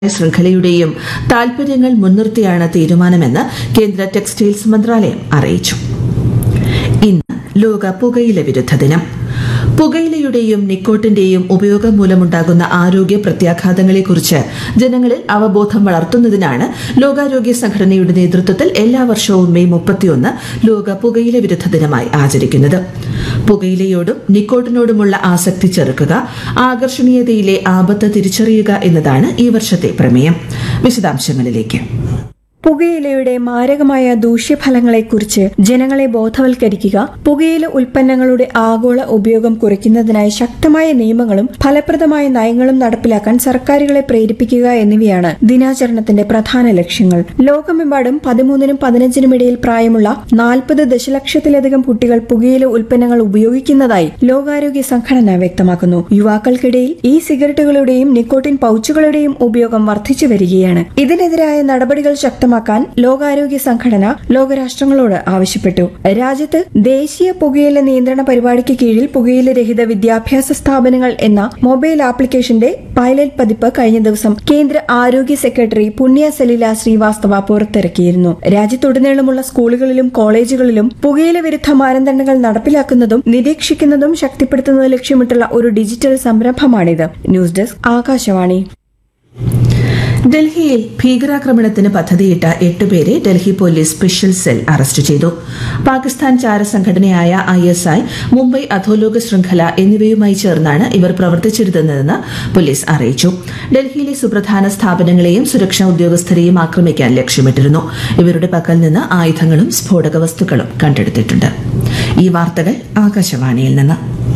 ശൃംഖലയുടെയും താൽപര്യങ്ങൾ മുൻനിർത്തിയാണ് തീരുമാനമെന്ന് കേന്ദ്ര ടെക്സ്റ്റൈൽസ് മന്ത്രാലയം അറിയിച്ചു ഇന്ന് ലോക പുകയില വിരുദ്ധ ദിനം പുകയിലയുടെയും നിക്കോട്ടിന്റെയും ഉപയോഗം മൂലമുണ്ടാകുന്ന ആരോഗ്യ പ്രത്യാഘാതങ്ങളെക്കുറിച്ച് ജനങ്ങളിൽ അവബോധം വളർത്തുന്നതിനാണ് ലോകാരോഗ്യ സംഘടനയുടെ നേതൃത്വത്തിൽ എല്ലാ വർഷവും മെയ് മുപ്പത്തിയൊന്ന് ലോക പുകയില വിരുദ്ധ ദിനമായി ആചരിക്കുന്നത് പുകയിലയോടും നിക്കോട്ടിനോടുമുള്ള ആസക്തി ചെറുക്കുക ആകർഷണീയതയിലെ ആപത്ത് തിരിച്ചറിയുക എന്നതാണ് ഈ വർഷത്തെ പ്രമേയം വിശദാംശങ്ങളിലേക്ക് പുകയിലയുടെ മാരകമായ ദൂഷ്യഫലങ്ങളെക്കുറിച്ച് ജനങ്ങളെ ബോധവൽക്കരിക്കുക പുകയില ഉൽപ്പന്നങ്ങളുടെ ആഗോള ഉപയോഗം കുറയ്ക്കുന്നതിനായി ശക്തമായ നിയമങ്ങളും ഫലപ്രദമായ നയങ്ങളും നടപ്പിലാക്കാൻ സർക്കാരുകളെ പ്രേരിപ്പിക്കുക എന്നിവയാണ് ദിനാചരണത്തിന്റെ പ്രധാന ലക്ഷ്യങ്ങൾ ലോകമെമ്പാടും പതിമൂന്നിനും പതിനഞ്ചിനും ഇടയിൽ പ്രായമുള്ള നാൽപ്പത് ദശലക്ഷത്തിലധികം കുട്ടികൾ പുകയില ഉൽപ്പന്നങ്ങൾ ഉപയോഗിക്കുന്നതായി ലോകാരോഗ്യ സംഘടന വ്യക്തമാക്കുന്നു യുവാക്കൾക്കിടയിൽ ഈ സിഗരറ്റുകളുടെയും നിക്കോട്ടിൻ പൌച്ചുകളുടെയും ഉപയോഗം വർദ്ധിച്ചു വരികയാണ് ഇതിനെതിരായ നടപടികൾ ശക്തമാക്കാൻ ലോകാരോഗ്യ സംഘടന ലോകരാഷ്ട്രങ്ങളോട് ആവശ്യപ്പെട്ടു രാജ്യത്ത് ദേശീയ പുകയില നിയന്ത്രണ പരിപാടിക്ക് കീഴിൽ പുകയില രഹിത വിദ്യാഭ്യാസ സ്ഥാപനങ്ങൾ എന്ന മൊബൈൽ ആപ്ലിക്കേഷന്റെ പൈലറ്റ് പതിപ്പ് കഴിഞ്ഞ ദിവസം കേന്ദ്ര ആരോഗ്യ സെക്രട്ടറി പുണ്യ സലീല ശ്രീവാസ്തവ പുറത്തിറക്കിയിരുന്നു രാജ്യത്തുടനീളമുള്ള സ്കൂളുകളിലും കോളേജുകളിലും പുകയില വിരുദ്ധ മാനദണ്ഡങ്ങൾ നടപ്പിലാക്കുന്നതും നിരീക്ഷിക്കുന്നതും ശക്തിപ്പെടുത്തുന്നത് ലക്ഷ്യമിട്ടുള്ള ഒരു ഡിജിറ്റൽ സംരംഭമാണിത് ന്യൂസ് ഡെസ്ക് ആകാശവാണി ഡൽഹിയിൽ ഭീകരാക്രമണത്തിന് പദ്ധതിയിട്ട എട്ടുപേരെ Delhi police special cell arrest ചെയ്തു പാകിസ്ഥാൻ ചാരസംഘടനയായ ഐ എസ് ഐ മുംബൈ അധോലോക ശൃംഖല എന്നിവയുമായി ചേർന്നാണ് ഇവർ പ്രവർത്തിച്ചിരുന്നതെന്ന് പോലീസ് അറിയിച്ചു ഡൽഹിയിലെ സുപ്രധാന സ്ഥാപനങ്ങളെയും സുരക്ഷാ ഉദ്യോഗസ്ഥരെയും ആക്രമിക്കാൻ ലക്ഷ്യമിട്ടിരുന്നു ഇവരുടെ പക്കൽ നിന്ന് ആയുധങ്ങളും സ്ഫോടക വസ്തുക്കളും കണ്ടെടുത്തിട്ടുണ്ട് ഈ വാർത്തകൾ ആകാശവാണിയിൽ നിന്ന്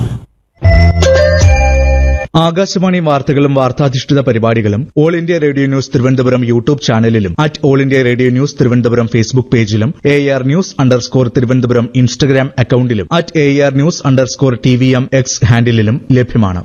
ആകാശവാണി വാർത്തകളും വാർത്താധിഷ്ഠിത പരിപാടികളും all India radio news Thiruvananthapuram YouTube ചാനലിലും at all India radio news Thiruvananthapuram Facebook പേജിലും A R news underscore Thiruvananthapuram Instagram അക്കൌണ്ടിലും at A R news underscore T V M X ഹാൻഡിലും ലഭ്യമാണ്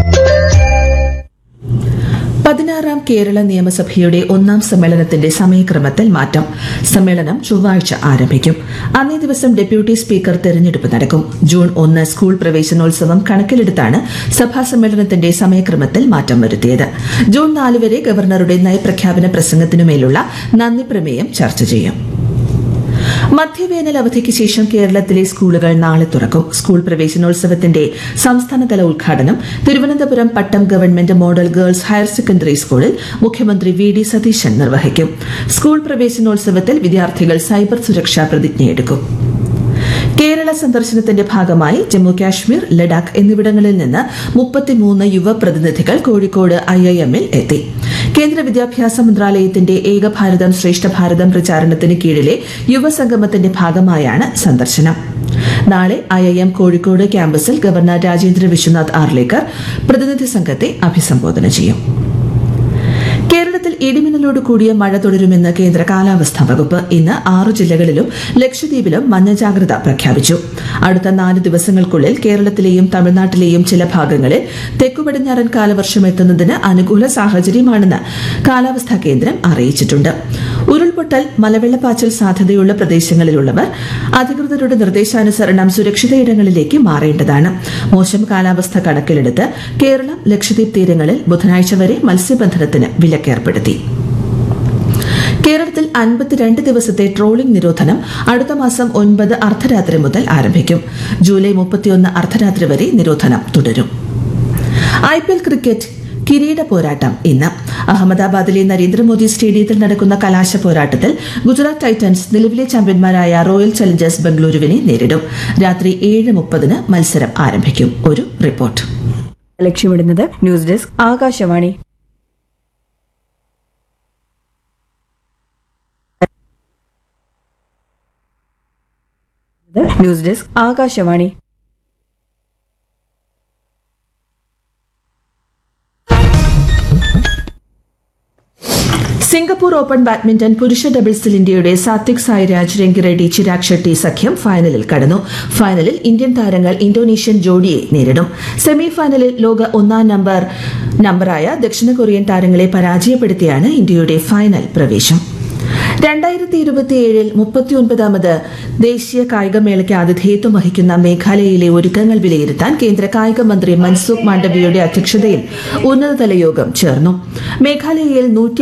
പതിനാറാം കേരള നിയമസഭയുടെ ഒന്നാം സമ്മേളനത്തിന്റെ സമയക്രമത്തിൽ മാറ്റം സമ്മേളനം ചൊവ്വാഴ്ച ആരംഭിക്കും അന്നേ ദിവസം ഡെപ്യൂട്ടി സ്പീക്കർ തെരഞ്ഞെടുപ്പ് നടക്കും ജൂൺ ഒന്ന് സ്കൂൾ പ്രവേശനോത്സവം കണക്കിലെടുത്താണ് സഭാ സമ്മേളനത്തിന്റെ സമയക്രമത്തിൽ മാറ്റം വരുത്തിയത് ജൂൺ നാല് വരെ ഗവർണറുടെ നയപ്രഖ്യാപന പ്രസംഗത്തിനുമേലുള്ള നന്ദി പ്രമേയം ചർച്ച ചെയ്യും മധ്യവേനൽ അവധിക്ക് ശേഷം കേരളത്തിലെ സ്കൂളുകൾ നാളെ തുറക്കും സ്കൂൾ പ്രവേശനോത്സവത്തിന്റെ സംസ്ഥാനതല ഉദ്ഘാടനം Thiruvananthapuram Pattom government model girls higher secondary സ്കൂളിൽ മുഖ്യമന്ത്രി വി ഡി സതീശൻ നിർവഹിക്കും സ്കൂൾ പ്രവേശനോത്സവത്തിൽ വിദ്യാർത്ഥികൾ സൈബർ സുരക്ഷാ പ്രതിജ്ഞയെടുക്കും കേരള സന്ദർശനത്തിന്റെ ഭാഗമായി ജമ്മു കാശ്മീർ ലഡാക്ക് എന്നിവിടങ്ങളിൽ നിന്ന് മുപ്പത്തിമൂന്ന് യുവ പ്രതിനിധികൾ കോഴിക്കോട് ഐ ഐ എമ്മിൽ എത്തി കേന്ദ്ര വിദ്യാഭ്യാസ മന്ത്രാലയത്തിന്റെ ഏകഭാരതം ശ്രേഷ്ഠ ഭാരതം പ്രചാരണത്തിന് കീഴിലെ യുവസംഗമത്തിന്റെ ഭാഗമായാണ് സന്ദർശനം നാളെ ഐ ഐ എം കോഴിക്കോട് ക്യാമ്പസിൽ ഗവർണർ രാജേന്ദ്ര വിശ്വനാഥ് ആർലേക്കർ പ്രതിനിധി സംഘത്തെ അഭിസംബോധന ചെയ്യും കേരളത്തിൽ ഇടിമിന്നലോട് കൂടിയ മഴ തുടരുമെന്ന് കേന്ദ്ര കാലാവസ്ഥാ വകുപ്പ് ഇന്ന് ആറു ജില്ലകളിലും ലക്ഷദ്വീപിലും മഞ്ഞ ജാഗ്രത പ്രഖ്യാപിച്ചു അടുത്ത നാല് ദിവസങ്ങൾക്കുള്ളിൽ കേരളത്തിലെയും തമിഴ്നാട്ടിലെയും ചില ഭാഗങ്ങളിൽ തെക്കുപടിഞ്ഞാറൻ കാലവർഷം എത്തുന്നതിന് അനുകൂല സാഹചര്യമാണെന്ന് കാലാവസ്ഥാ കേന്ദ്രം അറിയിച്ചിട്ടുണ്ട് ഉരുൾപൊട്ടൽ മലവെള്ളപ്പാച്ചൽ സാധ്യതയുള്ള പ്രദേശങ്ങളിലുള്ളവർ അധികൃതരുടെ നിർദ്ദേശാനുസരണം സുരക്ഷിത ഇടങ്ങളിലേക്ക് മാറേണ്ടതാണ് മോശം കാലാവസ്ഥ കണക്കിലെടുത്ത് കേരളം ലക്ഷദ്വീപ് തീരങ്ങളിൽ ബുധനാഴ്ച വരെ മത്സ്യബന്ധനത്തിന് വിലക്കേർപ്പെടുത്തി കേരളത്തിൽ അൻപത്തിരണ്ട് ദിവസത്തെ ട്രോളിംഗ് നിരോധനം അടുത്ത മാസം ഒൻപത് അർദ്ധരാത്രി മുതൽ ആരംഭിക്കും ജൂലൈ മുപ്പത്തിയൊന്ന് അർദ്ധരാത്രി വരെ നിരോധനം തുടരും ഐ പി എൽ ക്രിക്കറ്റ് കിരീട പോരാട്ടം ഇന്ന് അഹമ്മദാബാദിലെ നരേന്ദ്രമോദി സ്റ്റേഡിയത്തിൽ നടക്കുന്ന കലാശ പോരാട്ടത്തിൽ ഗുജറാത്ത് ടൈറ്റൻസ് നിലവിലെ ചാമ്പ്യന്മാരായ റോയൽ ചലഞ്ചേഴ്സ് ബംഗളൂരുവിനെ നേരിടും രാത്രി ഏഴ് മുപ്പതിന് മത്സരം ആരംഭിക്കും ഒരു റിപ്പോർട്ട് ലക്ഷ്യമിടുന്നത് news desk Akashvani news desk Akashvani Singapore open badminton പുരുഷ ഡബിൾസിൽ ഇന്ത്യയുടെ സാത്വിക് സായിരാജ് രംഗിറെഡ്ഡി ചിരാഗ് ഷെട്ടി സഖ്യം ഫൈനലിൽ കടന്നു ഫൈനലിൽ ഇന്ത്യൻ താരങ്ങൾ ഇന്തോനേഷ്യൻ ജോഡിയെ നേരിടും സെമി ഫൈനലിൽ ലോക ഒന്നാം നമ്പർ നമ്പറായ ദക്ഷിണ കൊറിയൻ താരങ്ങളെ പരാജയപ്പെടുത്തിയാണ് ഇന്ത്യയുടെ ഫൈനൽ പ്രവേശം രണ്ടായിരത്തി ഇരുപത്തിയേഴിൽ മുപ്പത്തിയൊൻപതാമത് ദേശീയ കായികമേളയ്ക്ക് ആതിഥേയത്വം വഹിക്കുന്ന മേഘാലയയിലെ ഒരുക്കങ്ങൾ വിലയിരുത്താൻ കേന്ദ്ര കായിക മന്ത്രി മൻസുഖ് മാണ്ഡവ്യയുടെ അധ്യക്ഷതയിൽ ഉന്നതതല യോഗം ചേർന്നു മേഘാലയയിൽ നൂറ്റി